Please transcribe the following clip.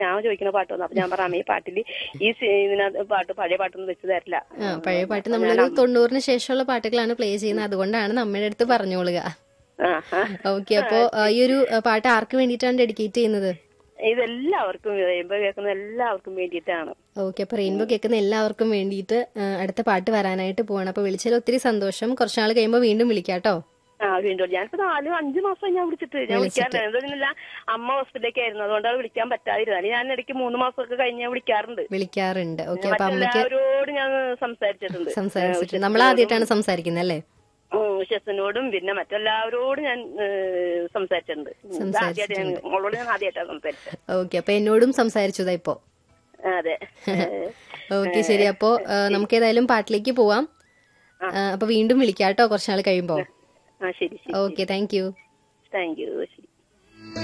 ഞാൻ ചോദിക്കുന്ന പാട്ട് വന്നു അപ്പൊ ഞാൻ പറഞ്ഞു അമ്മ ഈ പാട്ടില് ഈ സി- ഇതിനകത്ത് പാട്ട് പഴയ പാട്ടൊന്നും വെച്ച് തരില്ല ആ പഴയ പാട്ട് നമ്മളൊരു തൊണ്ണൂറിന് ശേഷമുള്ള പാട്ടുകളാണ് പ്ലേ ചെയ്യുന്നത് അതുകൊണ്ടാണ് നമ്മുടെ അടുത്ത് പറഞ്ഞോളുക ആ, ആ. ഓക്കെ അപ്പോ ആ, ഈ ഒരു ആ, പാട്ട് ആർക്ക് വേണ്ടിയിട്ടാണ് ഡെഡിക്കേറ്റ് ചെയ്യുന്നത് ഇതെല്ലാവർക്കും റെയിൻബോ കേൾക്കുന്ന എല്ലാവർക്കും വേണ്ടിയിട്ടാണ് ഓക്കെ അപ്പൊ റെയിൻബോ കേൾക്കുന്ന എല്ലാവർക്കും വേണ്ടിയിട്ട് ആ, അടുത്ത പാട്ട് വരാനായിട്ട് പോവാണ് അപ്പൊ വിളിച്ചതിൽ ഒത്തിരി സന്തോഷം കുറച്ചാൾ കഴിയുമ്പോൾ വീണ്ടും വിളിക്കാട്ടോ ആ വീണ്ടും ഞാനിപ്പോ നാല് അഞ്ചു മാസം ഞാൻ വിളിച്ചിട്ട് ഞാൻ വിളിക്കാറില്ല എന്തെന്നില്ല അമ്മ ഹോസ്പിറ്റലിലേക്ക് ആയിരുന്നു അതുകൊണ്ടാണ് വിളിക്കാൻ പറ്റാതിരുന്നത് ഞാൻ ഇടയ്ക്ക് മൂന്ന് മാസമൊക്കെ കഴിഞ്ഞ് ഞാൻ വിളിക്കാറുണ്ട് വിളിക്കാറുണ്ട് ഓക്കെ അപ്പൊ അമ്മയ്ക്ക് മറ്റെല്ലാവരോടും ഞാൻ സംസാരിച്ചിട്ടുണ്ട് സംസാരിച്ചിട്ട് നമ്മൾ ആദ്യമായിട്ടാണ് സംസാരിക്കുന്നത് അല്ലേ ഷെസിനോടും പിന്നെ മറ്റെല്ലാവരോടും ഞാൻ ഏഹ്, സംസാരിച്ചിട്ടുണ്ട് ഇത് ആദ്യമായിട്ട് ഞാൻ മോളോട് ഞാൻ ആദ്യമായിട്ടാണ് സംസാരിച്ചത് ഓക്കെ അപ്പൊ എന്നോടും സംസാരിച്ചതാ ഇപ്പോ അതെ ഏഹ്, ഓക്കെ ശരി അപ്പോ ആ, നമുക്ക് ഏതായാലും പാട്ടിലേക്ക് പോവാം ആ, അപ്പൊ വീണ്ടും വിളിക്കാട്ടോ കുറച്ചാൾ കഴിയുമ്പോ ആ ശരി ശരി okay thank you thank you ശരി